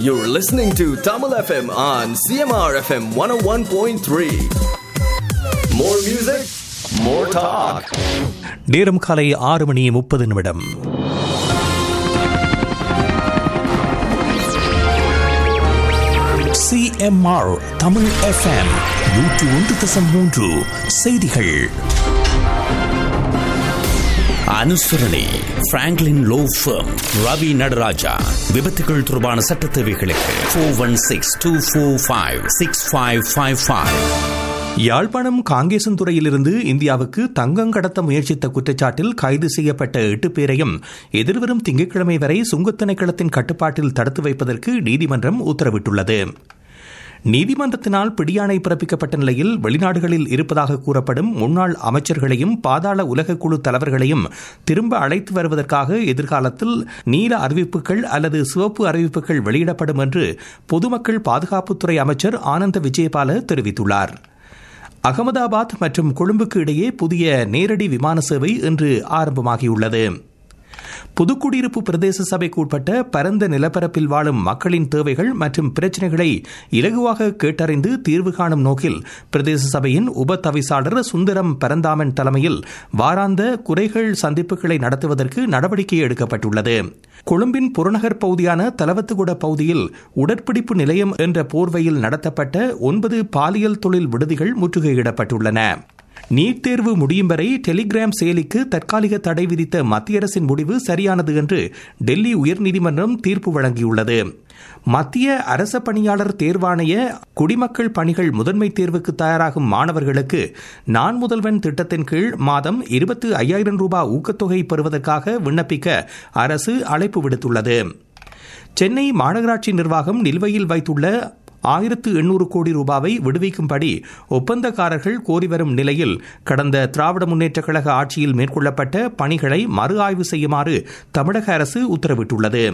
You're listening to Tamil FM on CMR FM 101.3. More music, more talk. நேரம் காலை ஆறு மணி முப்பது நிமிடம் சிஎம்ஆர் தமிழ் எஃப்எம் நூற்று ஒன்று தசம் மூன்று செய்திகள் அனுசரணை Franklin law firm Ravi Nataraja விபத்துகள் தொடர்பான சட்ட தேவைகளுக்கு four one six two four five six five five five யாழ்ப்பாணம் காங்கேசன்துறையிலிருந்து இந்தியாவுக்கு தங்கம் கடத்த முயற்சித்த குற்றச்சாட்டில் கைது செய்யப்பட்ட எட்டு பேரையும் எதிர்வரும் திங்கட்கிழமை வரை சுங்கத் திணைக்களத்தின் கட்டுப்பாட்டில் தடுத்து வைப்பதற்கு நீதிமன்றம் உத்தரவிட்டுள்ளது நீதிமன்றத்தினால் பிடியாணை பிறப்பிக்கப்பட்ட நிலையில் வெளிநாடுகளில் இருப்பதாக கூறப்படும் முன்னாள் அமைச்சர்களையும் பாதாள உலக குழு தலைவர்களையும் திரும்ப அழைத்து வருவதற்காக எதிர்காலத்தில் நீல அறிவிப்புகள் அல்லது சிவப்பு அறிவிப்புகள் வெளியிடப்படும் என்று பொதுமக்கள் பாதுகாப்புத்துறை அமைச்சர் ஆனந்த விஜயபால தெரிவித்துள்ளார் அகமதாபாத் மற்றும் கொழும்புக்கு இடையே புதிய நேரடி விமான சேவை இன்று ஆரம்பமாகியுள்ளது புதுக்குடியிருப்பு பிரதேச சபைக்கு உட்பட்ட பரந்த நிலப்பரப்பில் வாழும் மக்களின் தேவைகள் மற்றும் பிரச்சினைகளை இலகுவாக கேட்டறிந்து தீர்வு காணும் நோக்கில் பிரதேச சபையின் உப தவிசாளர் சுந்தரம் பரந்தாமன் தலைமையில் வாராந்த குறைகள் சந்திப்புகளை நடத்துவதற்கு நடவடிக்கை எடுக்கப்பட்டுள்ளது கொழும்பின் புறநகர் பகுதியான தலவத்துகுட பகுதியில் உடற்பிடிப்பு நிலையம் என்ற போர்வையில் நடத்தப்பட்ட ஒன்பது பாலியல் தொழில் விடுதிகள் முற்றுகையிடப்பட்டுள்ளன நீட் தேர்வு முடியும் வரை டெலிகிராம் செயலிக்கு தற்காலிக தடை விதித்த மத்திய அரசின் முடிவு சரியானது என்று டெல்லி உயர்நீதிமன்றம் தீர்ப்பு வழங்கியுள்ளது மத்திய அரச பணியாளர் தேர்வாணைய குடிமக்கள் பணிகள் முதன்மை தேர்வுக்கு தயாராகும் மாணவர்களுக்கு நான் முதல்வன் திட்டத்தின் கீழ் மாதம் இருபத்தி ஐயாயிரம் ரூபாய் ஊக்கத்தொகை பெறுவதற்காக விண்ணப்பிக்க அரசு அழைப்பு விடுத்துள்ளது சென்னை மாநகராட்சி நிர்வாகம் நிலுவையில் வைத்துள்ள ஆயிரத்து எண்ணூறு கோடி ரூபாவை விடுவிக்கும்படி ஒப்பந்தக்காரர்கள் கோரி வரும் நிலையில் கடந்த திராவிட முன்னேற்றக் கழக ஆட்சியில் மேற்கொள்ளப்பட்ட பணிகளை மறு ஆய்வு செய்யுமாறு தமிழக அரசு உத்தரவிட்டுள்ளது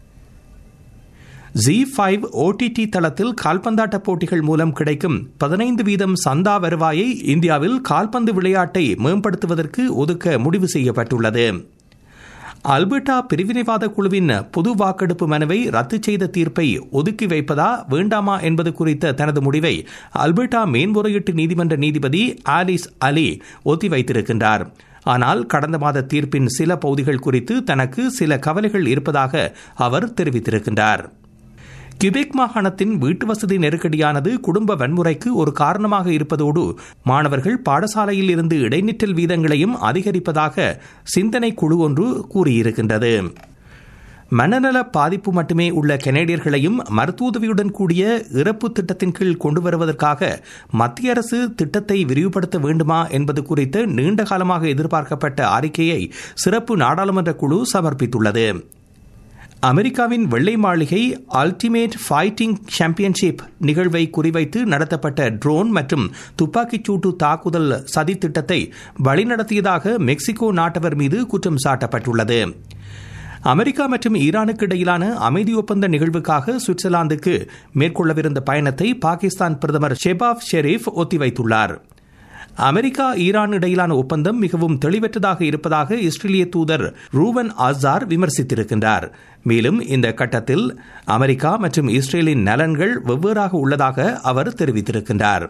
ஜி ஃபைவ் ஓடிடி தளத்தில் கால்பந்தாட்ட போட்டிகள் மூலம் கிடைக்கும் பதினைந்து வீதம் சந்தா வருவாயை இந்தியாவில் கால்பந்து விளையாட்டை மேம்படுத்துவதற்கு ஒதுக்க முடிவு செய்யப்பட்டுள்ளது அல்பர்டா பிரிவினைவாத குழுவின் பொது வாக்கெடுப்பு மனுவை ரத்து செய்த தீர்ப்பை ஒதுக்கி வைப்பதா வேண்டாமா என்பது குறித்த தனது முடிவை அல்பர்டா மேன்முறையீட்டு நீதிமன்ற நீதிபதி ஆலிஸ் அலி ஒத்திவைத்திருக்கின்றார் ஆனால் கடந்த மாத தீர்ப்பின் சில பகுதிகள் குறித்து தனக்கு சில கவலைகள் இருப்பதாக அவர் தெரிவித்திருக்கின்றார் கிபெக் மாகாணத்தின் வீட்டு வசதி நெருக்கடியானது குடும்ப வன்முறைக்கு ஒரு காரணமாக இருப்பதோடு மாணவர்கள் பாடசாலையில் இருந்து இடைநிற்றல் வீதங்களையும் அதிகரிப்பதாக சிந்தனை குழு ஒன்று கூறியிருக்கின்றது மனநல பாதிப்பு மட்டுமே உள்ள கனேடியர்களையும் மருத்துவதவியுடன் கூடிய இறப்பு திட்டத்தின் கீழ் கொண்டு வருவதற்காக மத்திய அரசு திட்டத்தை விரிவுபடுத்த வேண்டுமா என்பது குறித்து நீண்ட காலமாக எதிர்பார்க்கப்பட்ட அறிக்கையை சிறப்பு நாடாளுமன்ற குழு சமர்ப்பித்துள்ளது அமெரிக்காவின் வெள்ளை மாளிகை அல்டிமேட் ஃபைட்டிங் சாம்பியன்ஷிப் நிகழ்வை குறிவைத்து நடத்தப்பட்ட ட்ரோன் மற்றும் துப்பாக்கிச் சூட்டு தாக்குதல் சதி திட்டத்தை வழிநடத்தியதாக மெக்சிகோ நாட்டவர் மீது குற்றம் சாட்டப்பட்டுள்ளது அமெரிக்கா மற்றும் ஈரானுக்கு இடையிலான அமைதி ஒப்பந்த நிகழ்வுக்காக சுவிட்சர்லாந்துக்கு மேற்கொள்ளவிருந்த பயணத்தை பாகிஸ்தான் பிரதமர் ஷெபாப் ஷெரீப் ஒத்திவைத்துள்ளார் அமெரிக்கா ஈரான் இடையிலான ஒப்பந்தம் மிகவும் தெளிவற்றதாக இருப்பதாக இஸ்ரேலிய தூதர் ரூவன் ஆசார் விமர்சித்திருக்கின்றார் மேலும் இந்த கட்டத்தில் அமெரிக்கா மற்றும் இஸ்ரேலின் நலன்கள் வெவ்வேறாக உள்ளதாக அவர் தெரிவித்திருக்கின்றார்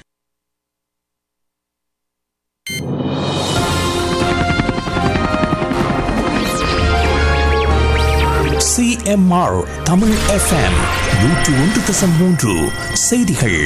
சிஎம்ஆர் தமிழ் எஃப்எம் நூற்று ஒன்று தசம் மூன்று செய்திகள்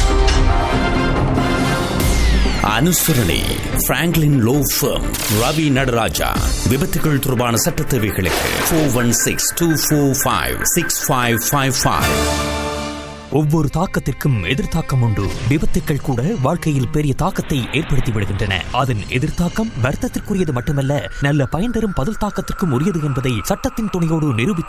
அனுசரணை Franklin law firm Ravi Nataraja விபத்துகள் தொடர்பான சட்ட தேவைகளுக்கு four one six two four five six five five five ஒவ்வொரு தாக்கத்திற்கும் எதிர்த்தாக்கம் உண்டு விபத்துக்கள் கூட வாழ்க்கையில் பெரிய தாக்கத்தை ஏற்படுத்தி விடுகின்றன அதன் எதிர்த்தாக்கம் வர்த்தத்திற்குரியது மட்டுமல்ல நல்ல பயன் தரும் பதில் தாக்கத்திற்கும் உரியது என்பதை சட்டத்தின் துணையோடு நிரூபித்து